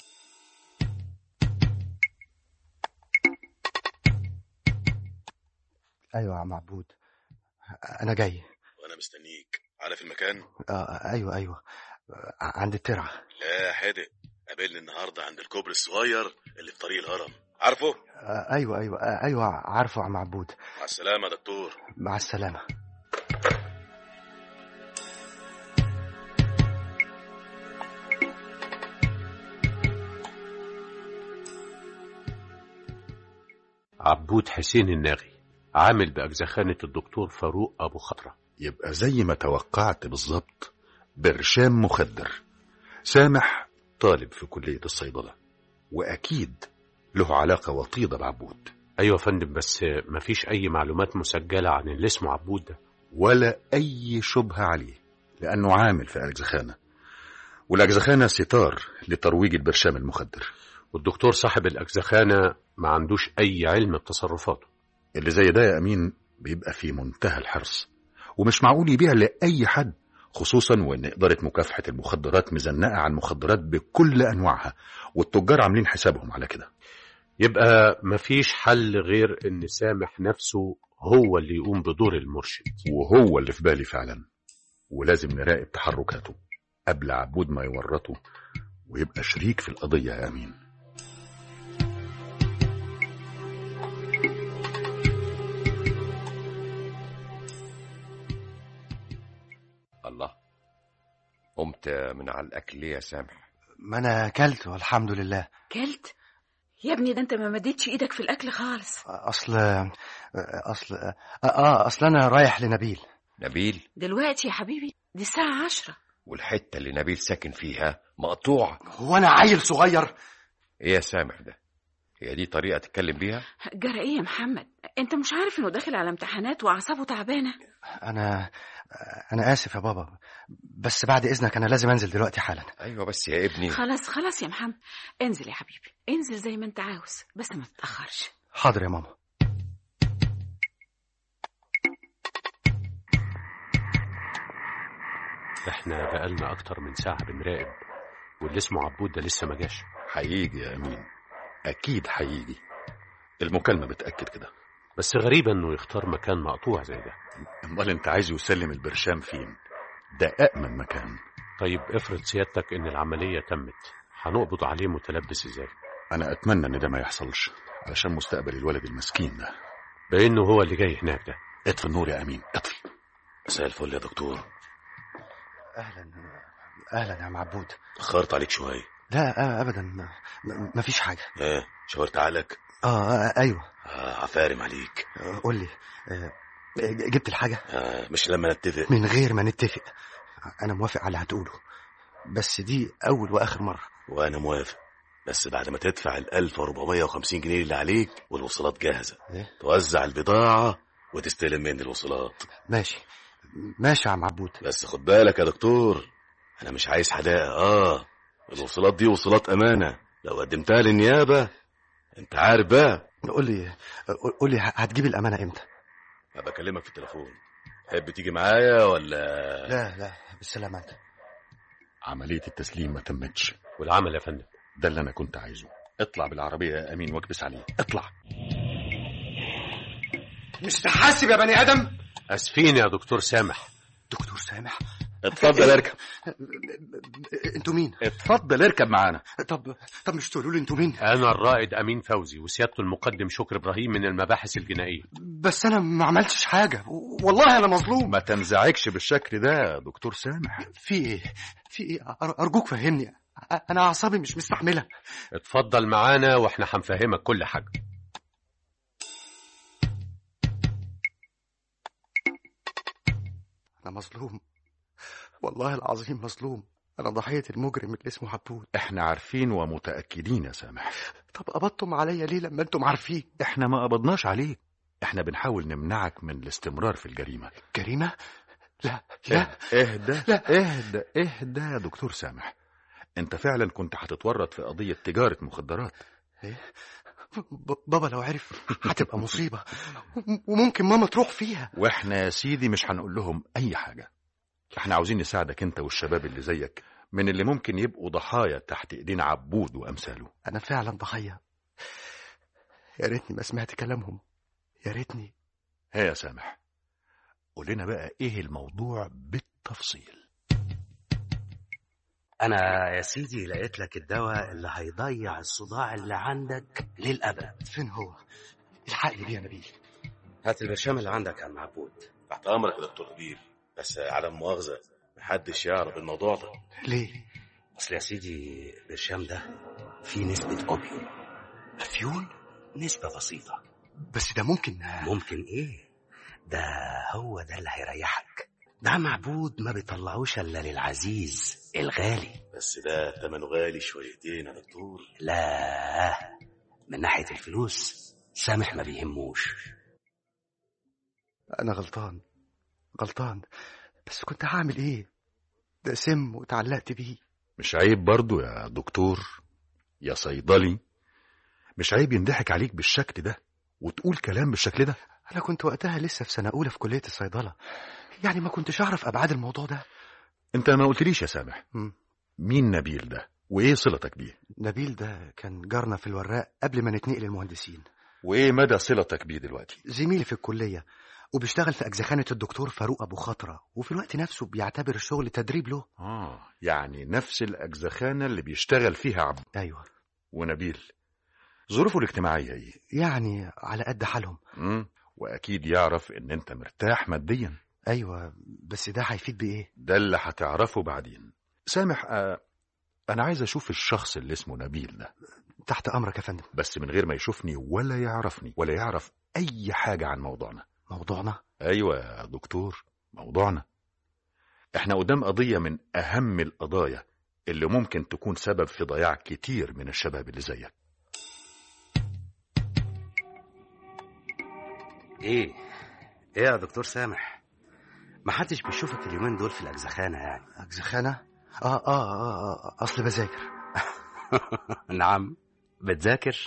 ايوه يا عم عبود انا جاي وانا مستنيك عارف المكان آه ايوه ايوه عند الترعه لا حدق قابلني النهارده عند الكوبري الصغير اللي في طريق الهرم عارفه آه ايوه ايوه آه ايوه عارفه يا عم عبود مع السلامه يا دكتور مع السلامه عبود حسين الناغي عامل بأجزخانة الدكتور فاروق أبو خطرة يبقى زي ما توقعت بالظبط برشام مخدر سامح طالب في كلية الصيدلة وأكيد له علاقة وطيدة بعبود أيوة يا فندم بس مفيش أي معلومات مسجلة عن اللي اسمه عبود ده ولا أي شبهة عليه لأنه عامل في أجزخانة والأجزخانة ستار لترويج البرشام المخدر والدكتور صاحب الأجزخانة ما عندوش أي علم بتصرفاته اللي زي ده يا أمين بيبقى في منتهى الحرص ومش معقول يبيع لأي حد خصوصا وان اداره مكافحه المخدرات مزنقه على المخدرات بكل انواعها والتجار عاملين حسابهم على كده يبقى مفيش حل غير ان سامح نفسه هو اللي يقوم بدور المرشد وهو اللي في بالي فعلا ولازم نراقب تحركاته قبل عبود ما يورطه ويبقى شريك في القضيه يا امين الله قمت من على الاكل ليه يا سامح ما انا اكلت والحمد لله كلت يا ابني ده انت ما مديتش ايدك في الاكل خالص اصل اصل اه, آه اصل انا رايح لنبيل نبيل دلوقتي يا حبيبي دي الساعة عشرة والحته اللي نبيل ساكن فيها مقطوعه هو انا عيل صغير ايه يا سامح ده هي دي طريقه تتكلم بيها جرى ايه يا محمد انت مش عارف انه داخل على امتحانات واعصابه تعبانه انا انا اسف يا بابا بس بعد اذنك انا لازم انزل دلوقتي حالا ايوه بس يا ابني خلاص خلاص يا محمد انزل يا حبيبي انزل زي ما انت عاوز بس ما تتاخرش حاضر يا ماما احنا بقالنا اكتر من ساعة بنراقب واللي اسمه عبود ده لسه ما جاش هيجي يا امين اكيد هيجي المكالمه بتاكد كده بس غريبة انه يختار مكان مقطوع زي ده امال انت عايزه يسلم البرشام فين ده أأمن مكان طيب افرض سيادتك ان العملية تمت هنقبض عليه متلبس ازاي انا اتمنى ان ده ما يحصلش علشان مستقبل الولد المسكين ده بانه هو اللي جاي هناك ده اطفي النور يا امين اطفي مساء الفل يا دكتور اهلا اهلا يا عم عبود اخرت عليك شويه لا آه ابدا ما, ما ما فيش حاجه ايه شاورت عقلك اه, آه ايوه آه عفارم عليك آه قول لي آه جبت الحاجه آه مش لما نتفق من غير ما نتفق انا موافق على اللي هتقوله بس دي اول واخر مره وانا موافق بس بعد ما تدفع ال 1450 جنيه اللي عليك والوصولات جاهزه إيه؟ توزع البضاعه وتستلم مني الوصولات ماشي ماشي يا عم عبود بس خد بالك يا دكتور انا مش عايز حدائق اه الوصولات دي وصولات امانه لو قدمتها للنيابه انت عارف بقى قول لي قول لي هتجيب الامانه امتى هبقى اكلمك في التليفون تحب تيجي معايا ولا لا لا بالسلامه انت عمليه التسليم ما تمتش والعمل يا فندم ده اللي انا كنت عايزه اطلع بالعربيه يا امين واكبس عليه اطلع مش تحاسب يا بني ادم اسفين يا دكتور سامح دكتور سامح اتفضل اركب انتوا مين اتفضل اركب معانا طب طب مش تقولوا لي انتوا مين انا الرائد امين فوزي وسيادته المقدم شكر ابراهيم من المباحث الجنائيه بس انا ما عملتش حاجه والله انا مظلوم ما تنزعجش بالشكل ده يا دكتور سامح في ايه في ايه أر- ارجوك فهمني انا اعصابي مش مستحمله اتفضل معانا واحنا هنفهمك كل حاجه انا مظلوم والله العظيم مظلوم انا ضحيه المجرم اللي اسمه عبود احنا عارفين ومتاكدين يا سامح طب قبضتم عليا ليه لما انتم عارفين احنا ما قبضناش عليك احنا بنحاول نمنعك من الاستمرار في الجريمه جريمه لا لا اهدى لا. اهدى اهدى يا دكتور سامح انت فعلا كنت هتتورط في قضيه تجاره مخدرات ايه ب- بابا لو عرف هتبقى مصيبه وممكن ماما تروح فيها واحنا يا سيدي مش هنقول لهم اي حاجه احنا عاوزين نساعدك انت والشباب اللي زيك من اللي ممكن يبقوا ضحايا تحت ايدين عبود وامثاله انا فعلا ضحيه يا ريتني ما سمعت كلامهم يا ريتني ها يا سامح قول لنا بقى ايه الموضوع بالتفصيل انا يا سيدي لقيت لك الدواء اللي هيضيع الصداع اللي عندك للابد فين هو الحقني بيه يا نبيل هات البرشام اللي عندك يا عم عبود تحت امرك يا دكتور نبيل بس عدم مؤاخذه محدش يعرف الموضوع ده ليه اصل يا سيدي البرشام ده فيه نسبة اوبيوم افيون نسبة بسيطة بس ده ممكن ممكن ايه ده هو ده اللي هيريحك ده معبود ما بيطلعوش الا للعزيز الغالي بس ده تمنه غالي شويتين يا دكتور لا من ناحية الفلوس سامح ما بيهموش انا غلطان غلطان بس كنت هعمل ايه ده سم وتعلقت بيه مش عيب برضو يا دكتور يا صيدلي مش عيب ينضحك عليك بالشكل ده وتقول كلام بالشكل ده انا كنت وقتها لسه في سنه اولى في كليه الصيدله يعني ما كنتش اعرف ابعاد الموضوع ده انت ما قلتليش يا سامح مم. مين نبيل ده وايه صلتك بيه نبيل ده كان جارنا في الوراق قبل ما نتنقل المهندسين وايه مدى صلتك بيه دلوقتي زميلي في الكلية وبيشتغل في أجزخانة الدكتور فاروق أبو خطرة وفي الوقت نفسه بيعتبر الشغل تدريب له اه يعني نفس الاجزخانه اللي بيشتغل فيها عبد أيوة ونبيل ظروفه الاجتماعيه ايه يعني على قد حالهم مم. واكيد يعرف ان انت مرتاح ماديا أيوة بس ده هيفيد بإيه ده اللي هتعرفه بعدين سامح آه انا عايز اشوف الشخص اللي اسمه نبيل ده تحت أمرك يا فندم بس من غير ما يشوفني ولا يعرفني ولا يعرف اي حاجه عن موضوعنا موضوعنا ايوه يا دكتور موضوعنا احنا قدام قضيه من اهم القضايا اللي ممكن تكون سبب في ضياع كتير من الشباب اللي زيك ايه ايه يا دكتور سامح ما حدش بيشوفك اليومين دول في الاجزخانه يعني أجزخانة آه آه آه, آه أصل بذاكر نعم بتذاكر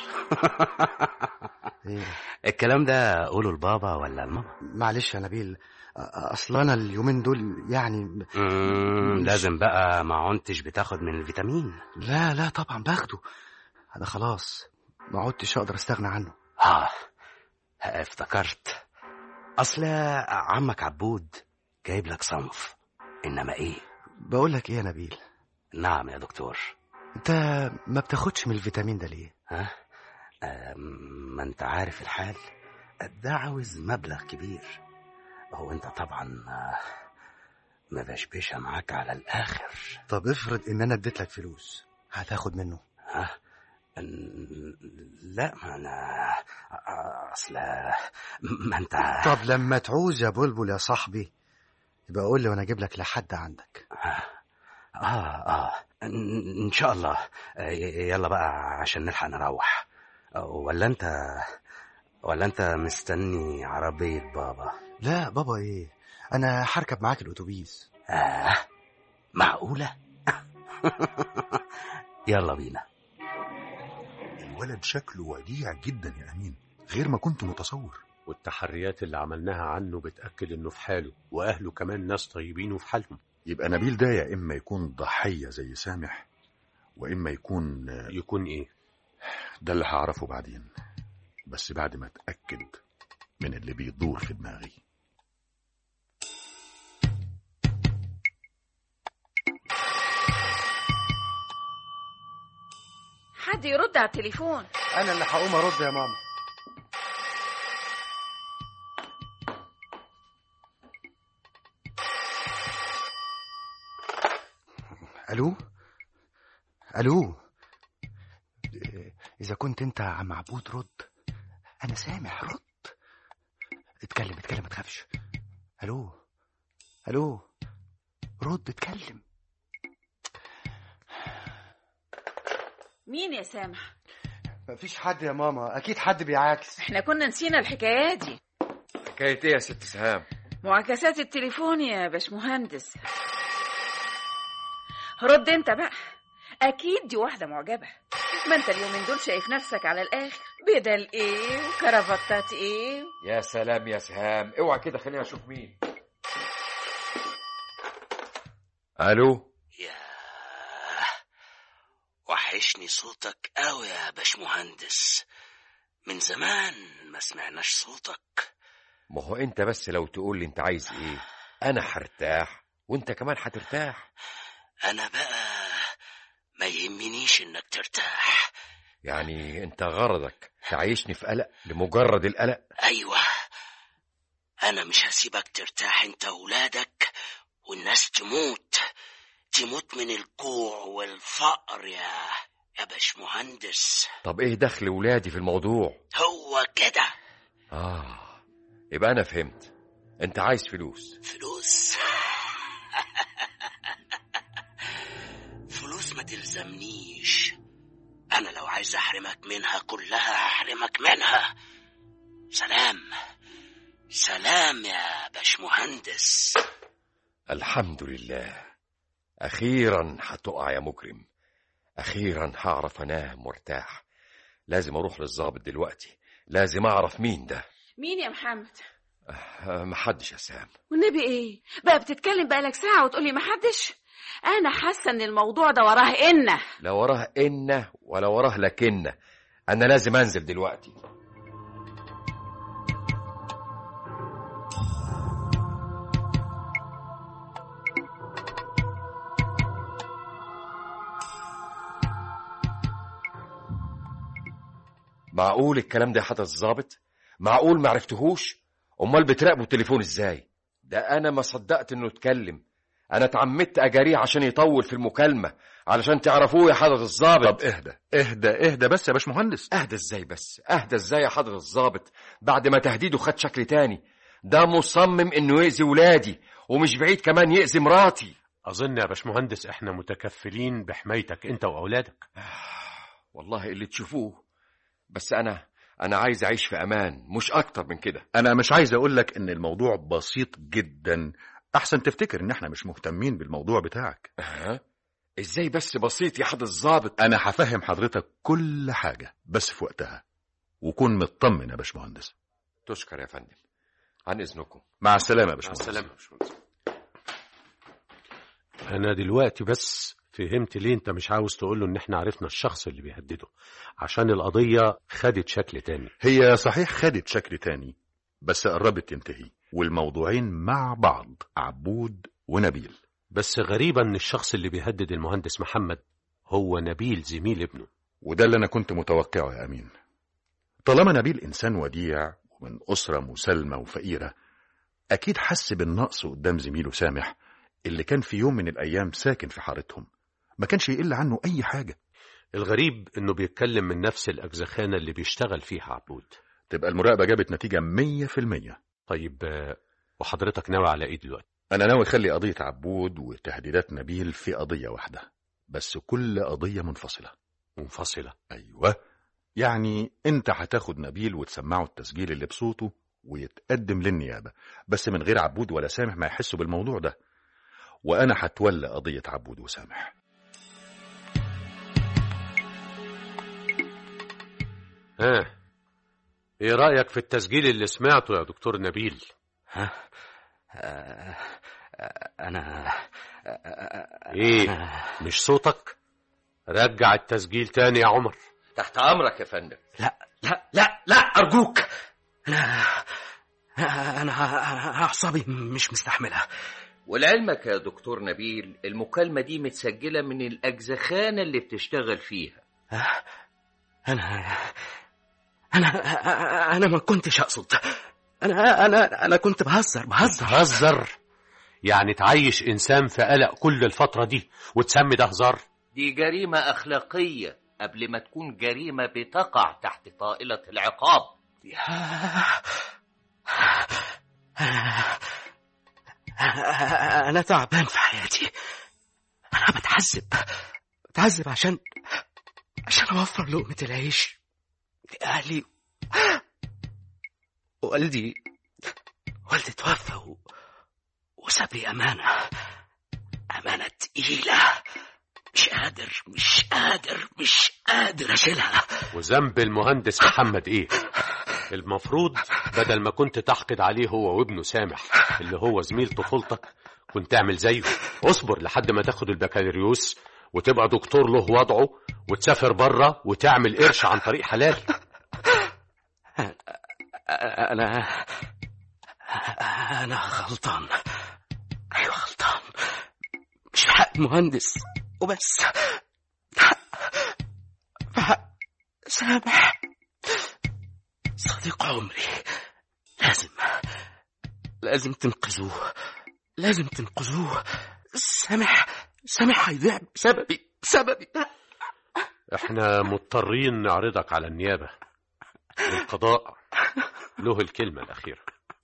إيه الكلام ده قوله لبابا ولا لماما معلش يا نبيل آه، أصل أنا اليومين دول يعني مم، لازم بقى ما عنتش بتاخد من الفيتامين لا لا طبعا باخده أنا خلاص ما عدتش أقدر أستغنى عنه اه افتكرت اصل عمك عبود جايب لك صنف انما ايه بقول لك إيه يا نبيل نعم يا دكتور أنت ما بتاخدش من الفيتامين ده ليه ها آه، ما انت عارف الحال ده عاوز مبلغ كبير هو انت طبعا آه، مبشبشة معاك على الاخر طب افرض إن أنا اديت لك فلوس هتاخد منه ها ن- لا ما انا آه، اصل ما انت طب لما تعوز يا بلبل يا صاحبي يبقى قول لي وانا اجيب لك لحد عندك اه اه ان إن شاء الله آه، ي- يلا بقى عشان نلحق نروح آه، ولا انت ولا انت مستني عربية بابا لا بابا ايه انا هركب معاك الاتوبيس آه معقولة يلا بينا الولد شكله وديع جدا يا امين غير ما كنت متصور والتحريات اللي عملناها عنه بتأكد انه في حاله واهله كمان ناس طيبين وفي حالهم يبقى نبيل ده يا اما يكون ضحيه زي سامح واما يكون يكون ايه ده اللي هعرفه بعدين بس بعد ما اتاكد من اللي بيدور في دماغي حد يرد على التليفون انا اللي هقوم ارد يا ماما الو الو إيه، اذا كنت انت يا عم عبود رد انا سامح رد اتكلم اتكلم ما تخافش الو الو رد اتكلم مين يا سامح مفيش حد يا ماما اكيد حد بيعاكس احنا كنا نسينا الحكاية دي حكايه ايه يا ست سهام معاكسات التليفون يا باشمهندس رد انت بقى اكيد دي واحدة معجبة ما انت اليومين دول شايف نفسك على الاخر بدل ايه وكرافتات ايه يا سلام يا سهام اوعى كده خلينا اشوف مين الو وحشني صوتك قوي يا باشمهندس من زمان ما سمعناش صوتك ما هو انت بس لو تقول لي انت عايز ايه انا هرتاح وانت كمان هترتاح انا بقى ما يهمنيش انك ترتاح يعني انت غرضك تعيشني في قلق لمجرد القلق ايوه انا مش هسيبك ترتاح انت وولادك والناس تموت تموت من الجوع والفقر يا يا باشمهندس طب ايه دخل ولادي في الموضوع هو كده اه يبقى انا فهمت انت عايز فلوس فلوس فلوس ما تلزمنيش انا لو عايز احرمك منها كلها هحرمك منها سلام سلام يا باشمهندس الحمد لله اخيرا هتقع يا مجرم اخيرا هعرف انام وارتاح لازم اروح للظابط دلوقتي لازم اعرف مين ده مين يا محمد آه، محدش يا سام والنبي ايه بقى بتتكلم بقالك ساعة وتقولي محدش انا حاسة ان الموضوع ده وراه إنه لا وراه إن ولا وراه لكن أنا لازم أنزل دلوقتي معقول الكلام ده يا حضرة الظابط معقول ما عرفتهوش امال بتراقبوا التليفون ازاي ده انا ما صدقت انه اتكلم انا اتعمدت اجاريه عشان يطول في المكالمه علشان تعرفوه يا حضرة الظابط طب اهدى اهدى اهدى بس يا باشمهندس اهدى ازاي بس اهدى ازاي يا حضرة الظابط بعد ما تهديده خد شكل تاني ده مصمم انه يأذي ولادي ومش بعيد كمان يأذي مراتي أظن يا باشمهندس إحنا متكفلين بحمايتك أنت وأولادك والله اللي تشوفوه بس انا انا عايز اعيش في امان مش اكتر من كده انا مش عايز اقول لك ان الموضوع بسيط جدا احسن تفتكر ان احنا مش مهتمين بالموضوع بتاعك أه؟ ازاي بس بسيط يا حضرة الظابط انا هفهم حضرتك كل حاجه بس في وقتها وكون مطمن يا باشمهندس تشكر يا فندم عن اذنكم مع السلامه يا مع باشمهندس السلامة يا باشمهندس أنا دلوقتي بس فهمت ليه أنت مش عاوز تقول له إن إحنا عرفنا الشخص اللي بيهدده عشان القضية خدت شكل تاني هي صحيح خدت شكل تاني بس قربت تنتهي والموضوعين مع بعض عبود ونبيل بس غريبة إن الشخص اللي بيهدد المهندس محمد هو نبيل زميل ابنه وده اللي انا كنت متوقعه يا امين طالما نبيل انسان وديع ومن اسره مسالمه وفقيره اكيد حس بالنقص قدام زميله سامح اللي كان في يوم من الايام ساكن في حارتهم ما كانش يقل عنه اي حاجه الغريب إنه بيتكلم من نفس الأجزخانة اللي بيشتغل فيها عبود تبقى المراقبه جابت نتيجه 100% طيب آه، وحضرتك ناوي على إيه دلوقتي؟ انا ناوي اخلي قضيه عبود وتهديدات نبيل في قضيه واحده بس كل قضيه منفصله منفصلة ايوه يعني انت هتاخد نبيل وتسمعه التسجيل اللي بصوته ويتقدم للنيابه بس من غير عبود ولا سامح ما يحسوا بالموضوع ده وانا هتولى قضيه عبود وسامح ها إيه رأيك في التسجيل اللي سمعته يا دكتور نبيل؟ ها آه، آه، انا إيه مش صوتك؟ رجع التسجيل تاني يا عمر تحت امرك يا فندم لا لا لا لا ارجوك انا انا انا اعصابي مش مستحملها ولعلمك يا دكتور نبيل المكالمة دي متسجلة من الأجزخانة اللي بتشتغل فيها انا انا انا ما كنتش اقصد انا انا انا كنت بهزر بهزر هزر يعني تعيش إنسان في قلق كل الفترة دي وتسمي ده هزار؟ دي جريمة أخلاقية قبل ما تكون جريمة بتقع تحت طائلة العقاب انا تعبان في حياتي انا بتعذب بتعذب عشان عشان اوفر لقمة العيش لاهلي والدي والدي توفى و... وساب لي امانة امانة تقيلة مش قادر مش قادر مش قادر اشيلها وذنب المهندس محمد ايه المفروض بدل ما كنت تحقد عليه هو وابنه سامح اللي هو زميل طفولتك كنت تعمل زيه اصبر لحد ما تاخد البكالوريوس وتبقى دكتور له وضعه وتسافر بره وتعمل قرش عن طريق حلال انا انا غلطان ايوه غلطان مش في حق المهندس وبس في حق في حق سامح صديق عمري لازم لازم تنقذوه لازم تنقذوه سامح سامح هيضيع بسببي بسببي احنا مضطرين نعرضك على النيابة والقضاء له الكلمة الأخيرة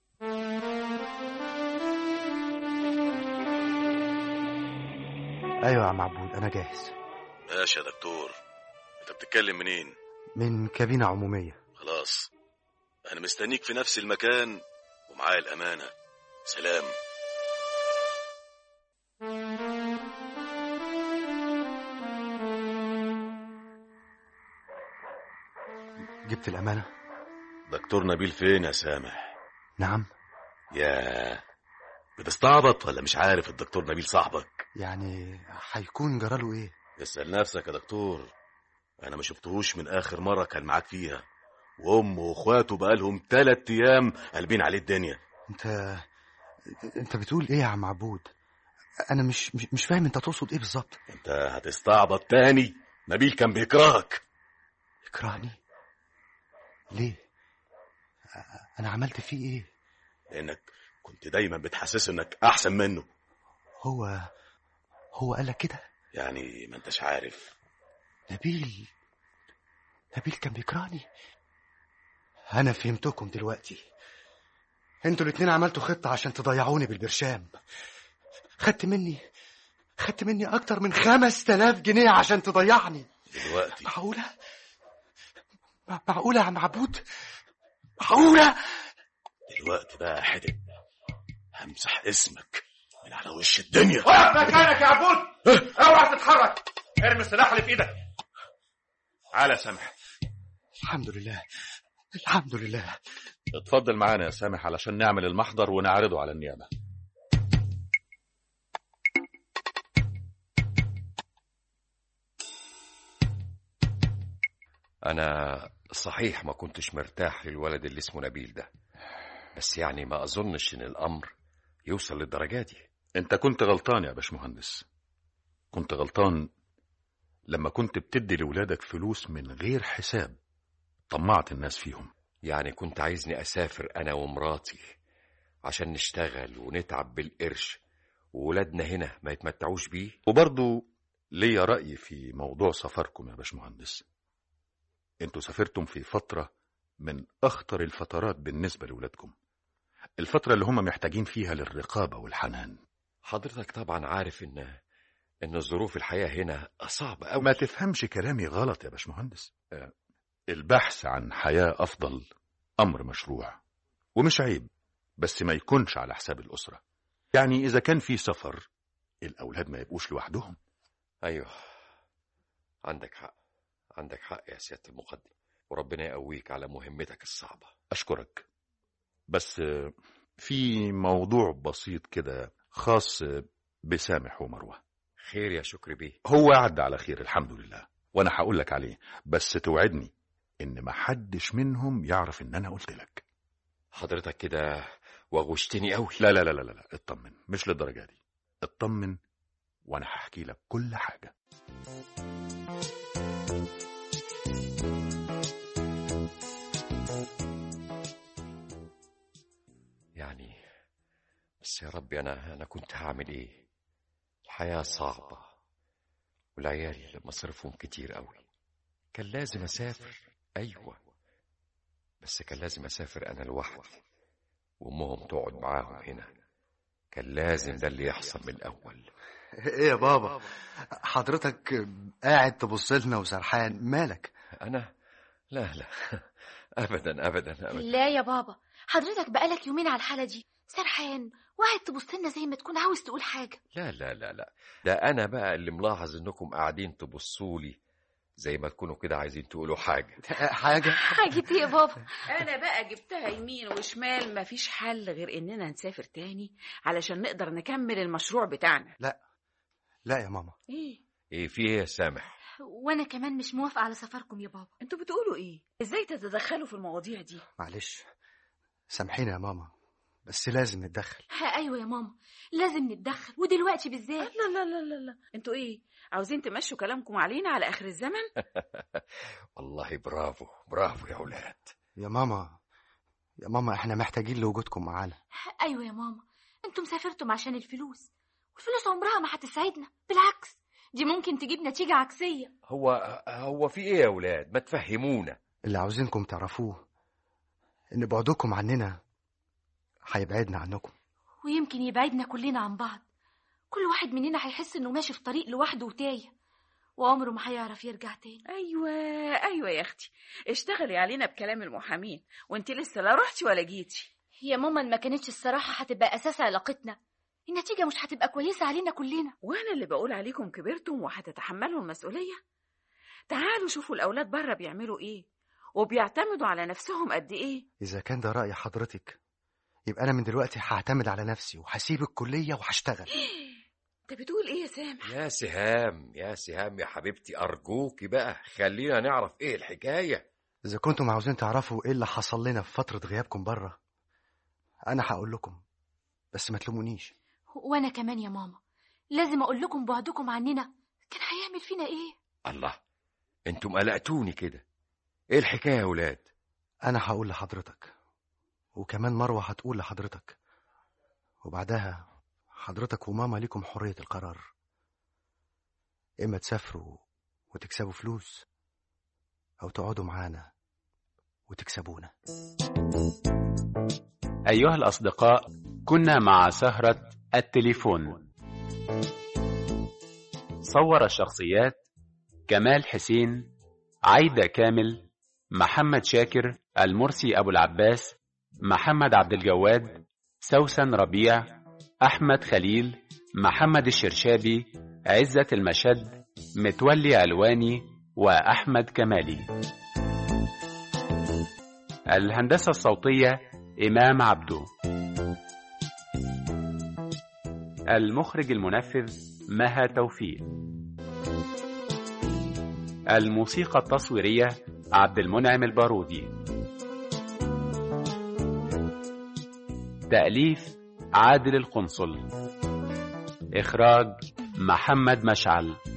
ايوه يا عم عبود انا جاهز ماشي يا دكتور انت بتتكلم منين من كابينة عمومية خلاص انا مستنيك في نفس المكان ومعايا الامانه سلام جبت الأمانة دكتور نبيل فين يا سامح نعم يا بتستعبط ولا مش عارف الدكتور نبيل صاحبك يعني هيكون جراله ايه اسأل نفسك يا دكتور انا ما شفتهوش من اخر مرة كان معاك فيها وامه واخواته بقالهم تلات ايام قلبين عليه الدنيا انت انت بتقول ايه يا عم عبود انا مش مش, مش فاهم انت تقصد ايه بالظبط انت هتستعبط تاني نبيل كان بيكرهك يكرهني ليه انا عملت فيه ايه لانك كنت دايما بتحسس انك احسن منه هو هو قالك كده يعني ما انتش عارف نبيل نبيل كان بيكرهني انا فهمتكم دلوقتي انتوا الاتنين عملتوا خطة عشان تضيعوني بالبرشام خدت مني خدت مني اكتر من خمس تلاف جنيه عشان تضيعني دلوقتي معقولة معقولة يا عم عبود معقولة دلوقتي بقى حدق همسح اسمك من على وش الدنيا وقف مكانك يا عبود اوعى تتحرك ارمي السلاح اللي في ايدك على سامح الحمد لله الحمد لله اتفضل معانا يا سامح علشان نعمل المحضر ونعرضه على النيابة أنا صحيح ما كنتش مرتاح للولد اللي اسمه نبيل ده بس يعني ما أظنش إن الأمر يوصل للدرجة دي انت كنت غلطان يا باشمهندس كنت غلطان لما كنت بتدي لولادك فلوس من غير حساب طمعت الناس فيهم يعني كنت عايزني أسافر أنا ومراتي عشان نشتغل ونتعب بالقرش وولادنا هنا ما يتمتعوش بيه وبرضو ليا رأي في موضوع سفركم يا باشمهندس انتوا سافرتم في فترة من أخطر الفترات بالنسبة لولادكم الفترة اللي هم محتاجين فيها للرقابة والحنان حضرتك طبعا عارف إن إن ظروف الحياة هنا صعبة أوي ما تفهمش كلامي غلط يا باشمهندس آه، البحث عن حياة أفضل أمر مشروع ومش عيب بس ما يكونش على حساب الأسرة يعني إذا كان في سفر الأولاد ما يبقوش لوحدهم أيوه عندك حق عندك حق يا سيادة المقدم وربنا يقويك على مهمتك الصعبة أشكرك بس آه، في موضوع بسيط كده خاص آه، بسامح ومروة خير يا شكري بيه هو عدى على خير الحمد لله وأنا هقول لك عليه بس توعدني إن ما حدش منهم يعرف إن أنا قلت لك حضرتك كده وغشتني قوي لا لا لا لا لا اطمن مش للدرجة دي اطمن وأنا هحكي لك كل حاجة يعني بس يا ربي أنا أنا كنت هعمل إيه الحياة صعبة والعيال مصرفهم كتير قوي كان لازم أسافر أيوة بس كان لازم أسافر أنا لوحدي وأمهم تقعد معاهم هنا كان لازم ده اللي يحصل من الأول ايه يا بابا حضرتك قاعد تبص لنا وسرحان مالك أنا لا لا أبدا أبدا أبدا لا يا بابا حضرتك بقالك يومين على الحالة دي سرحان وقاعد تبص لنا زي ما تكون عاوز تقول حاجة لا لا لا لا ده أنا بقى اللي ملاحظ إنكم قاعدين تبصوا لي زي ما تكونوا كده عايزين تقولوا حاجة حاجة حاجة ايه يا بابا انا بقى جبتها يمين وشمال مفيش حل غير اننا نسافر تاني علشان نقدر نكمل المشروع بتاعنا لا يا ماما ايه إيه في إيه يا سامح وانا كمان مش موافقة على سفركم يا بابا انتوا بتقولوا ايه ازاي تتدخلوا في المواضيع دي معلش سامحيني يا ماما بس لازم نتدخل ها ايوه يا ماما لازم نتدخل ودلوقتي بالذات لا لا لا لا لا انتوا ايه عاوزين تمشوا كلامكم علينا على اخر الزمن والله برافو برافو يا أولاد يا ماما يا ماما احنا محتاجين لوجودكم معانا ايوه يا ماما انتم سافرتم عشان الفلوس والفلوس عمرها ما هتسعدنا بالعكس دي ممكن تجيب نتيجة عكسية هو هو في إيه يا أولاد ما تفهمونا اللي عاوزينكم تعرفوه ان بعدكم عننا هيبعدنا عنكم ويمكن يبعدنا كلنا عن بعض كل واحد مننا هيحس انه ماشي في طريق لوحده وتايه وعمره ما هيعرف يرجع تاني ايوه ايوه يا اختي اشتغلي علينا بكلام المحامين وانت لسه لا رحتي ولا جيتي يا ماما إن ما كانتش الصراحة هتبقى أساس علاقتنا النتيجة مش هتبقى كويسة علينا كلنا وانا اللي بقول عليكم كبرتم وهتتحملوا المسؤوليه تعالوا شوفوا الاولاد بره بيعملوا ايه وبيعتمدوا على نفسهم قد ايه اذا كان ده رأي حضرتك يبقى انا من دلوقتي هعتمد على نفسي وهسيب الكليه وهشتغل انت بتقول ايه يا سامح يا سهام يا سهام يا حبيبتي أرجوكي بقى خلينا نعرف إيه الحكاية اذا كنتم عاوزين تعرفوا ايه اللي حصل لنا في فتره غيابكم بره انا هقول لكم بس ما تلومونيش وانا كمان يا ماما لازم اقول لكم بعدكم عننا كان هيعمل فينا ايه الله انتم قلقتوني كده ايه الحكايه يا ولاد انا هقول لحضرتك وكمان مروه هتقول لحضرتك وبعدها حضرتك وماما ليكم حريه القرار اما تسافروا وتكسبوا فلوس او تقعدوا معانا وتكسبونا أيها الأصدقاء كنا مع سهرة التليفون صور الشخصيات كمال حسين عايدة كامل محمد شاكر المرسي أبو العباس محمد عبد الجواد سوسن ربيع أحمد خليل محمد الشرشابي عزة المشد متولي علواني وأحمد كمالي الهندسة الصوتية إمام عبدو المخرج المنفذ مها توفيق الموسيقى التصويرية عبد المنعم البارودي تأليف عادل القنصل إخراج محمد مشعل